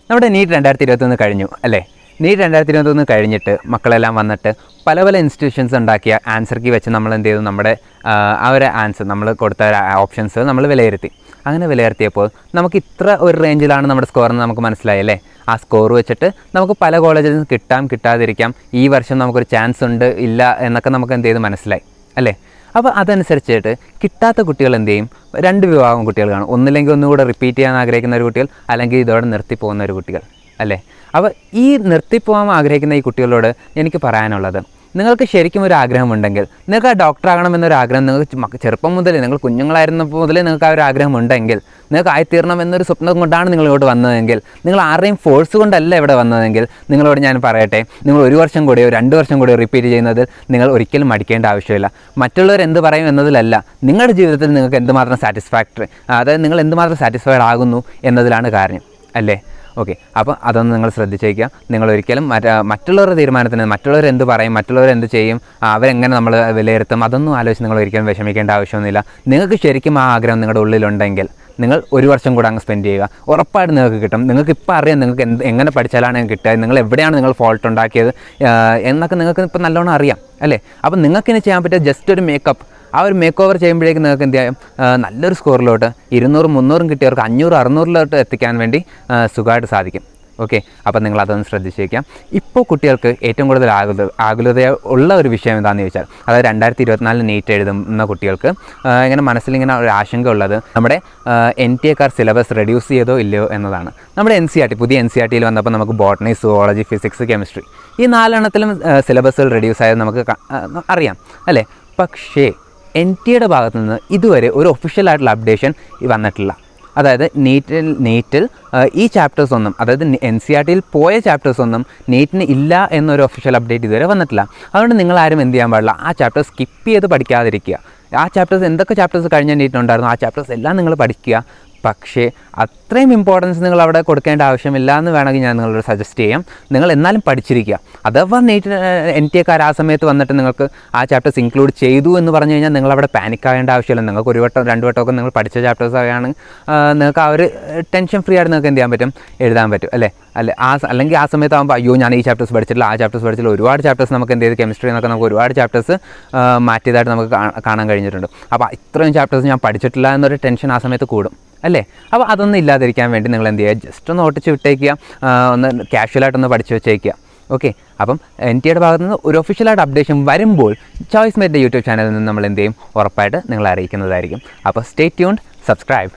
നമ്മുടെ നീറ്റ് രണ്ടായിരത്തി ഇരുപത്തൊന്ന് കഴിഞ്ഞു അല്ലേ നീറ്റ് രണ്ടായിരത്തി ഇരുപത്തൊന്ന് കഴിഞ്ഞിട്ട് മക്കളെല്ലാം വന്നിട്ട് പല പല ഇൻസ്റ്റിറ്റ്യൂഷൻസ് ഉണ്ടാക്കിയ ആൻസർ കീ വെച്ച് നമ്മൾ എന്ത് ചെയ്തു നമ്മുടെ ആ, ആ ഒരു ആൻസർ നമ്മൾ കൊടുത്ത ഓപ്ഷൻസ് നമ്മൾ വിലയിരുത്തി അങ്ങനെ വിലയിരുത്തിയപ്പോൾ നമുക്ക് ഇത്ര ഒരു റേഞ്ചിലാണ് നമ്മുടെ സ്കോർ എന്ന് നമുക്ക് മനസ്സിലായി അല്ലേ ആ സ്കോർ വെച്ചിട്ട് നമുക്ക് പല കോളേജിൽ നിന്ന് കിട്ടാം കിട്ടാതിരിക്കാം ഈ വർഷം നമുക്കൊരു ചാൻസ് ഉണ്ട് ഇല്ല എന്നൊക്കെ നമുക്ക് എന്ത് ചെയ്ത് മനസ്സിലായി അല്ലേ അപ്പോൾ അതനുസരിച്ചിട്ട് കിട്ടാത്ത കുട്ടികൾ എന്ത് ചെയ്യും രണ്ട് വിഭാഗം കുട്ടികൾ കാണും ഒന്നില്ലെങ്കിൽ ഒന്നുകൂടെ റിപ്പീറ്റ് ചെയ്യാൻ ആഗ്രഹിക്കുന്ന ഒരു കുട്ടികൾ അല്ലെങ്കിൽ ഇതോടെ നിർത്തി പോകുന്ന ഒരു കുട്ടികൾ അല്ലേ അപ്പോൾ ഈ നിർത്തിപ്പോകാൻ ആഗ്രഹിക്കുന്ന ഈ കുട്ടികളോട് എനിക്ക് പറയാനുള്ളത് നിങ്ങൾക്ക് ശരിക്കും ഒരു ആഗ്രഹമുണ്ടെങ്കിൽ നിങ്ങൾക്ക് ആ ഡോക്ടർ ആകണമെന്നൊരു ആഗ്രഹം നിങ്ങൾക്ക് ചെ- മക്ക- ചെറുപ്പം മുതലേ നിങ്ങൾ കുഞ്ഞുങ്ങളായിരുന്നപ്പോൾ മുതലേ നിങ്ങൾക്ക് ആ ഒരു ആഗ്രഹമുണ്ടെങ്കിൽ നിങ്ങൾക്ക് ആയിത്തീരണം എന്നൊരു സ്വപ്നം കൊണ്ടാണ് നിങ്ങൾ ഇങ്ങോട്ട് വന്നതെങ്കിൽ നിങ്ങൾ ആരുടെയും ഫോഴ്സ് കൊണ്ടല്ല ഇവിടെ വന്നതെങ്കിൽ നിങ്ങളോട് ഞാൻ പറയട്ടെ നിങ്ങൾ ഒരു വർഷം കൂടിയോ രണ്ട് വർഷം കൂടിയോ റിപ്പീറ്റ് ചെയ്യുന്നതിൽ നിങ്ങൾ ഒരിക്കലും മടിക്കേണ്ട ആവശ്യമില്ല മറ്റുള്ളവർ എന്ത് പറയും എന്നതിലല്ല നിങ്ങളുടെ ജീവിതത്തിൽ നിങ്ങൾക്ക് എന്തുമാത്രം സാറ്റിസ്ഫാക്ടറി അതായത് നിങ്ങൾ എന്തുമാത്രം സാറ്റിസ്ഫൈഡ് ആകുന്നു എന്നതിലാണ് കാര്യം അല്ലേ ഓക്കെ അപ്പോൾ അതൊന്ന് നിങ്ങൾ ശ്രദ്ധിച്ചേക്കുക നിങ്ങൾ ഒരിക്കലും മറ്റ മറ്റുള്ളവരുടെ തീരുമാനത്തിന് മറ്റുള്ളവർ എന്ത് പറയും മറ്റുള്ളവർ എന്ത് ചെയ്യും ആ, അവരെങ്ങനെ നമ്മൾ വിലയിരുത്തും അതൊന്നും ആലോചിച്ച് നിങ്ങൾ ഒരിക്കലും വിഷമിക്കേണ്ട ആവശ്യമൊന്നുമില്ല നിങ്ങൾക്ക് ശരിക്കും ആ ആഗ്രഹം നിങ്ങളുടെ ഉള്ളിലുണ്ടെങ്കിൽ നിങ്ങൾ ഒരു വർഷം കൂടെ അങ്ങ് സ്പെൻഡ് ചെയ്യുക ഉറപ്പായിട്ട് നിങ്ങൾക്ക് കിട്ടും നിങ്ങൾക്ക് ഇപ്പോൾ അറിയാം നിങ്ങൾക്ക് എന്ത് എങ്ങനെ പഠിച്ചാലാണ് കിട്ടുക നിങ്ങൾ എവിടെയാണ് നിങ്ങൾ ഫോൾട്ട് ഉണ്ടാക്കിയത് ആ, എന്നൊക്കെ നിങ്ങൾക്ക് ഇപ്പോൾ നല്ലോണം അറിയാം അല്ലേ അപ്പോൾ നിങ്ങൾക്കിനി ചെയ്യാൻ പറ്റിയ ജസ്റ്റ് ഒരു മേക്കപ്പ് ആ ഒരു മേക്ക് ഓവർ ചെയ്യുമ്പോഴേക്കും നിങ്ങൾക്ക് എന്ത് ചെയ്യും ആ, നല്ലൊരു സ്കോറിലോട്ട് ഇരുന്നൂറും മുന്നൂറും കിട്ടിയവർക്ക് അഞ്ഞൂറ് അറുന്നൂറിലോട്ട് എത്തിക്കാൻ വേണ്ടി ആ, സുഖമായിട്ട് സാധിക്കും ഓക്കെ അപ്പോൾ നിങ്ങൾ അതൊന്ന് ശ്രദ്ധിച്ചേക്കാം ഇപ്പോൾ കുട്ടികൾക്ക് ഏറ്റവും കൂടുതൽ ആകുല ആകുലത ഉള്ള ഒരു വിഷയം എന്താണെന്ന് ചോദിച്ചാൽ അതായത് രണ്ടായിരത്തി ഇരുപത്തിനാലിൽ നീറ്റ് എഴുതുന്ന കുട്ടികൾക്ക് ആ, ഇങ്ങനെ മനസ്സിലിങ്ങനെ ഒരു ആശങ്ക ഉള്ളത് നമ്മുടെ എൻ ടി എക്കാർ സിലബസ് റെഡ്യൂസ് ചെയ്തോ ഇല്ലയോ എന്നതാണ് നമ്മുടെ എൻ സി ആർ ടി പുതിയ എൻ സി ആർ ടിയിൽ വന്നപ്പോൾ നമുക്ക് ബോട്ടണി സുവോളജി ഫിസിക്സ് കെമിസ്ട്രി ഈ നാലെണ്ണത്തിലും സിലബസുകൾ റെഡ്യൂസ് ആയത് നമുക്ക് ക- ആ, അറിയാം അല്ലേ പക്ഷേ എൻ ടിയുടെ ഭാഗത്തു നിന്ന് ഇതുവരെ ഒരു ഒഫീഷ്യൽ ആയിട്ടുള്ള അപ്ഡേഷൻ വന്നിട്ടില്ല അതായത് നീറ്റിൽ നീറ്റിൽ ആ, ഈ ചാപ്റ്റേഴ്സ് ഒന്നും അതായത് എൻ സി ആർ ടിയിൽ പോയ ചാപ്റ്റേഴ്സ് ഒന്നും നീറ്റിന് ഇല്ല എന്നൊരു ഒഫീഷ്യൽ അപ്ഡേറ്റ് ഇതുവരെ വന്നിട്ടില്ല അതുകൊണ്ട് നിങ്ങൾ ആരും എന്ത് ചെയ്യാൻ പാടില്ല ആ ചാപ്റ്റർ സ്കിപ്പ് ചെയ്ത് പഠിക്കാതിരിക്കുക ആ ചാപ്റ്റേഴ്സ് എന്തൊക്കെ ചാപ്റ്റേഴ്സ് കഴിഞ്ഞ നീറ്റിനുണ്ടായിരുന്നു ആ ചാപ്റ്റേഴ്സ് എല്ലാം നിങ്ങൾ പഠിക്കുക പക്ഷേ അത്രയും ഇമ്പോർട്ടൻസ് നിങ്ങൾ അവിടെ കൊടുക്കേണ്ട ആവശ്യമില്ല എന്ന് വേണമെങ്കിൽ ഞാൻ നിങ്ങളോട് സജസ്റ്റ് ചെയ്യാം നിങ്ങൾ എന്നാലും പഠിച്ചിരിക്കുക അഥവാ നീറ്റ് എൻ ടി എക്കാർ ആ സമയത്ത് വന്നിട്ട് നിങ്ങൾക്ക് ആ ചാപ്റ്റേഴ്സ് ഇൻക്ലൂഡ് ചെയ്തു എന്ന് പറഞ്ഞു കഴിഞ്ഞാൽ നിങ്ങൾ അവിടെ പാനിക് ആകേണ്ട ആവശ്യമില്ല നിങ്ങൾക്ക് ഒരു വട്ടം രണ്ട് വട്ടമൊക്കെ നിങ്ങൾ പഠിച്ച ചാപ്റ്റേഴ്സ് ആയാണ് നിങ്ങൾക്ക് ആ ഒരു ടെൻഷൻ ഫ്രീ ആയിട്ട് നിങ്ങൾക്ക് എന്ത് ചെയ്യാൻ പറ്റും എഴുതാൻ പറ്റും അല്ലേ അല്ലെ ആ സ- അല്ലെങ്കിൽ ആ സമയത്ത് ആകുമ്പോൾ അയ്യോ ഞാൻ ഈ ചാപ്റ്റേഴ്സ് പഠിച്ചിട്ടില്ല ആ ചാപ്റ്റേഴ്സ് പഠിച്ചില്ല ഒരുപാട് ചാപ്റ്റേഴ്സ് നമുക്ക് എന്ത് ചെയ്ത് കെമിസ്ട്രി എന്നൊക്കെ നമുക്ക് ഒരുപാട് ചാപ്റ്റേഴ്സ് മാറ്റിയതായിട്ട് നമുക്ക് കാ- കാണാൻ കഴിഞ്ഞിട്ടുണ്ട് അപ്പോൾ ഇത്രയും ചാപ്റ്റേഴ്സ് ഞാൻ പഠിച്ചിട്ടില്ല എന്നൊരു ടെൻഷൻ ആ സമയത്ത് കൂടും അല്ലേ അപ്പോൾ അതൊന്നും ഇല്ലാതിരിക്കാൻ വേണ്ടി നിങ്ങൾ എന്ത് ചെയ്യുക ജസ്റ്റ് ഒന്ന് ഒട്ടിച്ച് വിട്ടേക്കുക ആ, ഒന്ന് കാഷ്വലായിട്ടൊന്ന് പഠിച്ച് വെച്ചേക്കുക ഓക്കെ അപ്പം എൻ ടിയുടെ ഭാഗത്ത് നിന്ന് ഒരു ഒഫീഷ്യലായിട്ട് അപ്ഡേഷൻ വരുമ്പോൾ ചോയ്സ് മെറ്റ് യൂട്യൂബ് ചാനലിൽ നിന്ന് നമ്മൾ എന്ത് ചെയ്യും ഉറപ്പായിട്ട് നിങ്ങളെ അറിയിക്കുന്നതായിരിക്കും അപ്പോൾ സ്റ്റേ ട്യൂൺഡ് സബ്സ്ക്രൈബ്